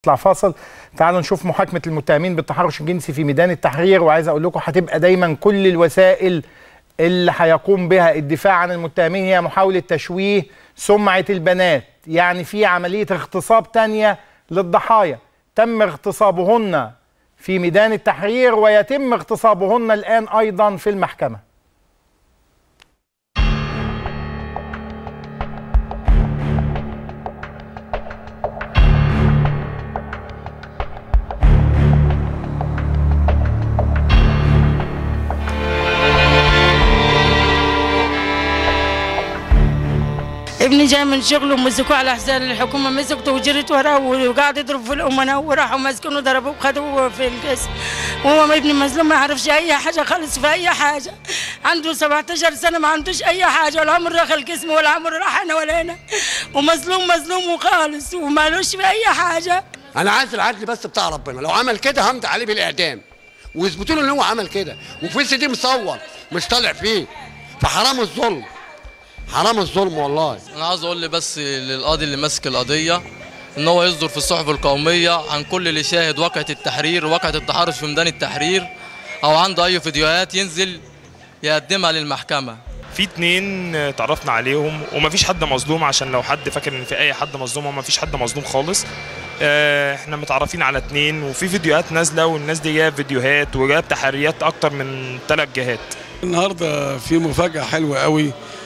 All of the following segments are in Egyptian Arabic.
نطلع فاصل تعالوا نشوف محاكمة المتهمين بالتحرش الجنسي في ميدان التحرير وعايز أقول لكم هتبقى دايما كل الوسائل اللي هيقوم بها الدفاع عن المتهمين هي محاولة تشويه سمعة البنات يعني في عملية اغتصاب تانية للضحايا تم اغتصابهن في ميدان التحرير ويتم اغتصابهن الآن أيضا في المحكمة ابني جاي من شغله ومسكوه على حساب الحكومه مسكته وجريت وراه وقاعد يضرب في الامناء وراحوا مسكونه ضربوه وخدوه في القسم وهو ابني مظلوم ما يعرفش اي حاجه خالص في اي حاجه عنده 17 سنه ما عندوش اي حاجه ولا عمره راح القسم ولا عمره راح هنا ولا هنا ومظلوم مظلوم وخالص ومالوش في اي حاجه انا عايز العدل بس بتاع ربنا لو عمل كده همضي عليه بالاعدام ويثبتوا له ان هو عمل كده وفي سي دي مصور مش طالع فيه فحرام الظلم حرام الظلم والله انا عاوز اقول لي بس للقاضي اللي ماسك القضيه ان هو يصدر في الصحف القوميه عن كل اللي شاهد واقعه التحرير واقعه التحرش في ميدان التحرير او عنده اي فيديوهات ينزل يقدمها للمحكمه في اتنين اتعرفنا عليهم ومفيش حد مظلوم عشان لو حد فاكر ان في اي حد مظلوم هو مفيش حد مظلوم خالص اه، احنا متعرفين على اتنين وفي فيديوهات نازله والناس دي جايه فيديوهات وجايه تحريات اكتر من ثلاث جهات النهارده في مفاجأة حلوة قوي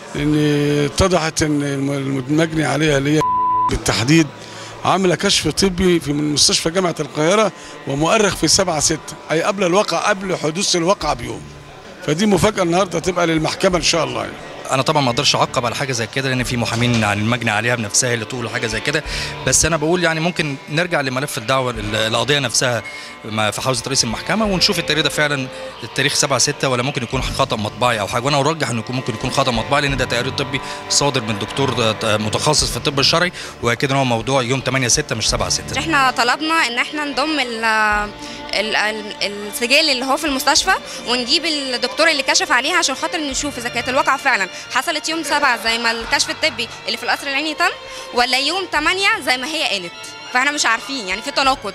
ان اتضحت ان المجني عليها اللي هي بالتحديد عامله كشف طبي في من مستشفى جامعه القاهره ومؤرخ في 7 6 اي قبل الواقع قبل حدوث الواقعه بيوم فدي مفاجاه النهارده تبقى للمحكمه ان شاء الله يعني. انا طبعا ما اقدرش اعقب على حاجه زي كده لان في محامين عن المجني عليها بنفسها اللي تقول حاجه زي كده بس انا بقول يعني ممكن نرجع لملف الدعوه القضيه نفسها ما في حوزه رئيس المحكمه ونشوف التاريخ ده فعلا التاريخ 7 6 ولا ممكن يكون خطا مطبعي او حاجه وانا ارجح انه يكون ممكن يكون خطا مطبعي لان ده تقرير طبي صادر من دكتور متخصص في الطب الشرعي واكيد ان هو موضوع يوم 8 6 مش 7 6 احنا طلبنا ان احنا نضم ال ال- ال- السجل اللي هو في المستشفى ونجيب الدكتور اللي كشف عليها عشان خاطر نشوف اذا كانت الواقعه فعلا حصلت يوم سبعة زي ما الكشف الطبي اللي في القصر العيني تم ولا يوم 8 زي ما هي قالت فاحنا مش عارفين يعني في تناقض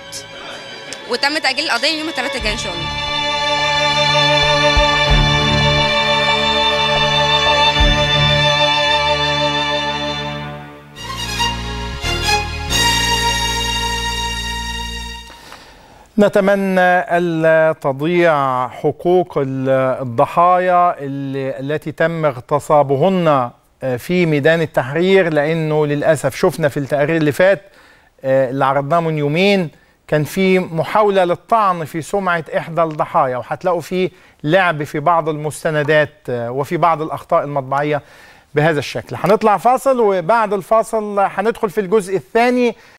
وتم تاجيل القضيه يوم الثلاثاء الجاي ان شاء الله نتمنى ألا تضيع حقوق ال- الضحايا اللي- التي تم اغتصابهن في ميدان التحرير لأنه للأسف شفنا في التقرير اللي فات آه، اللي عرضناه من يومين كان في محاولة للطعن في سمعة إحدى الضحايا وهتلاقوا في لعب في بعض المستندات آه، وفي بعض الأخطاء المطبعية بهذا الشكل هنطلع فاصل وبعد الفاصل هندخل في الجزء الثاني